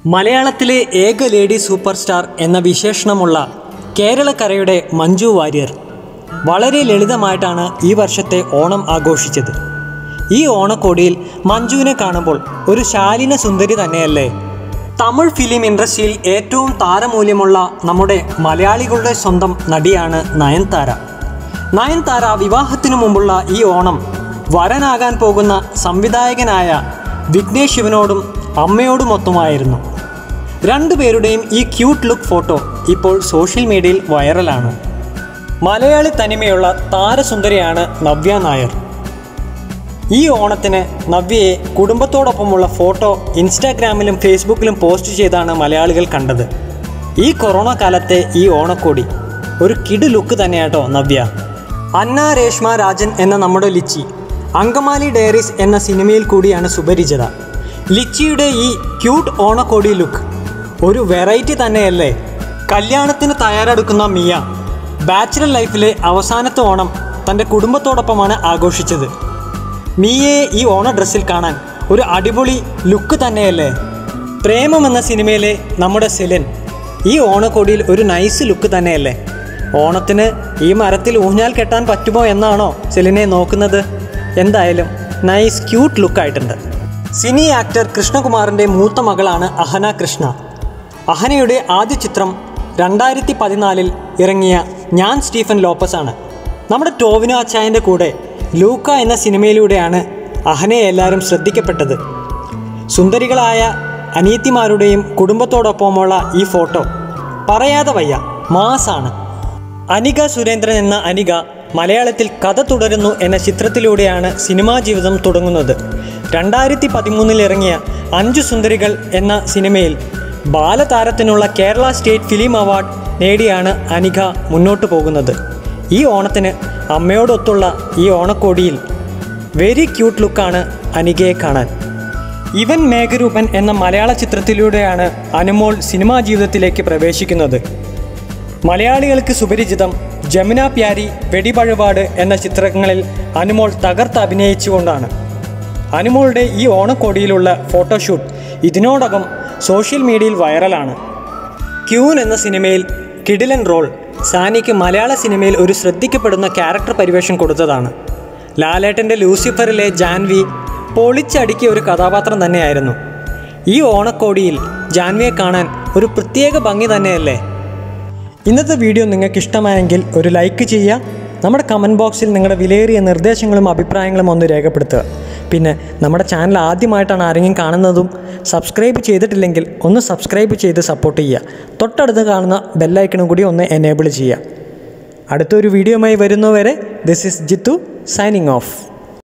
മലയാളത്തിലെ ഏക lady super star എന്ന വിശേഷണമുള്ള കേരളക്കരയുടെ മഞ്ജു വാര്യർ വളരെ ലളിതമായിട്ടാണ് ഈ വർഷത്തെ ഓണം ആഘോഷിച്ചത് ഈ ഓണക്കോടിയിൽ മഞ്ജുവിനെ കാണുമ്പോൾ ഒരു ശാലിന സുന്ദരി തന്നെയല്ലേ തമിഴ് ഫിലിം ഇൻഡസ്ട്രിയിൽ ഏറ്റവും താരമൂല്യമുള്ള നമ്മുടെ മലയാളികളുടെ സ്വന്തം നടിയാണ് നയൻതാര നയൻതാര വിവാഹത്തിനു മുമ്പുള്ള ഈ ഓണം വരനാകാൻ പോകുന്ന സംവിധായകനായ വിഘ്നേഷ് ശിവനോടും അമ്മയോടുമൊത്തുമായിരുന്നു രണ്ടുപേരുടെയും ഈ ക്യൂട്ട് ലുക്ക് ഫോട്ടോ ഇപ്പോൾ സോഷ്യൽ മീഡിയയിൽ വൈറലാണ് മലയാളി തനിമയുള്ള താരസുന്ദരിയാണ് നവ്യ നായർ ഈ ഓണത്തിന് നവ്യയെ കുടുംബത്തോടൊപ്പമുള്ള ഫോട്ടോ ഇൻസ്റ്റാഗ്രാമിലും ഫേസ്ബുക്കിലും പോസ്റ്റ് ചെയ്താണ് മലയാളികൾ കണ്ടത് ഈ കൊറോണ കാലത്തെ ഈ ഓണക്കോടി ഒരു കിടു ലുക്ക് തന്നെയാട്ടോ നവ്യ അന്ന രേഷ്മ രാജൻ എന്ന നമ്മുടെ ലിച്ചി അങ്കമാലി ഡയറീസ് എന്ന സിനിമയിൽ കൂടിയാണ് സുപരിചിത ലിച്ചിയുടെ ഈ ക്യൂട്ട് ഓണക്കോടി ലുക്ക് ഒരു വെറൈറ്റി തന്നെയല്ലേ കല്യാണത്തിന് തയ്യാറെടുക്കുന്ന മിയ ബാച്ചിലർ ലൈഫിലെ അവസാനത്തെ ഓണം തൻ്റെ കുടുംബത്തോടൊപ്പമാണ് ആഘോഷിച്ചത് മിയയെ ഈ ഓണ ഡ്രസ്സിൽ കാണാൻ ഒരു അടിപൊളി ലുക്ക് തന്നെയല്ലേ പ്രേമം എന്ന സിനിമയിലെ നമ്മുടെ സെലിൻ ഈ ഓണക്കോടിയിൽ ഒരു നൈസ് ലുക്ക് തന്നെയല്ലേ ഓണത്തിന് ഈ മരത്തിൽ ഊഞ്ഞാൽ കെട്ടാൻ പറ്റുമോ എന്നാണോ സെലിനെ നോക്കുന്നത് എന്തായാലും നൈസ് ക്യൂട്ട് ലുക്കായിട്ടുണ്ട് സിനി ആക്ടർ കൃഷ്ണകുമാറിൻ്റെ മൂത്ത മകളാണ് അഹന കൃഷ്ണ അഹനയുടെ ആദ്യ ചിത്രം രണ്ടായിരത്തി പതിനാലിൽ ഇറങ്ങിയ ഞാൻ സ്റ്റീഫൻ ലോപ്പസ് ആണ് നമ്മുടെ ടോവിനോ അച്ചായൻ്റെ കൂടെ ലൂക്ക എന്ന സിനിമയിലൂടെയാണ് അഹനയെ എല്ലാവരും ശ്രദ്ധിക്കപ്പെട്ടത് സുന്ദരികളായ അനിയത്തിമാരുടെയും കുടുംബത്തോടൊപ്പമുള്ള ഈ ഫോട്ടോ പറയാതെ വയ്യ മാസാണ് അനിക സുരേന്ദ്രൻ എന്ന അനിക മലയാളത്തിൽ കഥ തുടരുന്നു എന്ന ചിത്രത്തിലൂടെയാണ് സിനിമാ ജീവിതം തുടങ്ങുന്നത് രണ്ടായിരത്തി പതിമൂന്നിൽ ഇറങ്ങിയ അഞ്ചു സുന്ദരികൾ എന്ന സിനിമയിൽ ബാലതാരത്തിനുള്ള കേരള സ്റ്റേറ്റ് ഫിലിം അവാർഡ് നേടിയാണ് അനിക മുന്നോട്ട് പോകുന്നത് ഈ ഓണത്തിന് അമ്മയോടൊത്തുള്ള ഈ ഓണക്കോടിയിൽ വെരി ക്യൂട്ട് ലുക്കാണ് അനികയെ കാണാൻ ഇവൻ മേഘരൂപൻ എന്ന മലയാള ചിത്രത്തിലൂടെയാണ് അനുമോൾ സിനിമാ ജീവിതത്തിലേക്ക് പ്രവേശിക്കുന്നത് മലയാളികൾക്ക് സുപരിചിതം ജമുന പ്യാരി വെടിപഴപാട് എന്ന ചിത്രങ്ങളിൽ അനുമോൾ തകർത്ത് അഭിനയിച്ചുകൊണ്ടാണ് അനുമോളുടെ ഈ ഓണക്കോടിയിലുള്ള ഫോട്ടോഷൂട്ട് ഇതിനോടകം സോഷ്യൽ മീഡിയയിൽ വൈറലാണ് ക്യൂൻ എന്ന സിനിമയിൽ കിഡിലൻ റോൾ സാനിക്ക് മലയാള സിനിമയിൽ ഒരു ശ്രദ്ധിക്കപ്പെടുന്ന ക്യാരക്ടർ പരിവേഷം കൊടുത്തതാണ് ലാലേട്ടൻ്റെ ലൂസിഫറിലെ ജാൻവി പൊളിച്ചടുക്കിയ ഒരു കഥാപാത്രം തന്നെയായിരുന്നു ഈ ഓണക്കോടിയിൽ ജാൻവിയെ കാണാൻ ഒരു പ്രത്യേക ഭംഗി തന്നെയല്ലേ ഇന്നത്തെ വീഡിയോ നിങ്ങൾക്ക് ഇഷ്ടമായെങ്കിൽ ഒരു ലൈക്ക് ചെയ്യുക നമ്മുടെ കമൻറ്റ് ബോക്സിൽ നിങ്ങളുടെ വിലയേറിയ നിർദ്ദേശങ്ങളും അഭിപ്രായങ്ങളും ഒന്ന് രേഖപ്പെടുത്തുക പിന്നെ നമ്മുടെ ചാനൽ ആദ്യമായിട്ടാണ് ആരെങ്കിലും കാണുന്നതും സബ്സ്ക്രൈബ് ചെയ്തിട്ടില്ലെങ്കിൽ ഒന്ന് സബ്സ്ക്രൈബ് ചെയ്ത് സപ്പോർട്ട് ചെയ്യുക തൊട്ടടുത്ത് കാണുന്ന ബെല്ലൈക്കണും കൂടി ഒന്ന് എനേബിൾ ചെയ്യുക അടുത്തൊരു വീഡിയോയുമായി വരുന്നവരെ this is Jithu signing of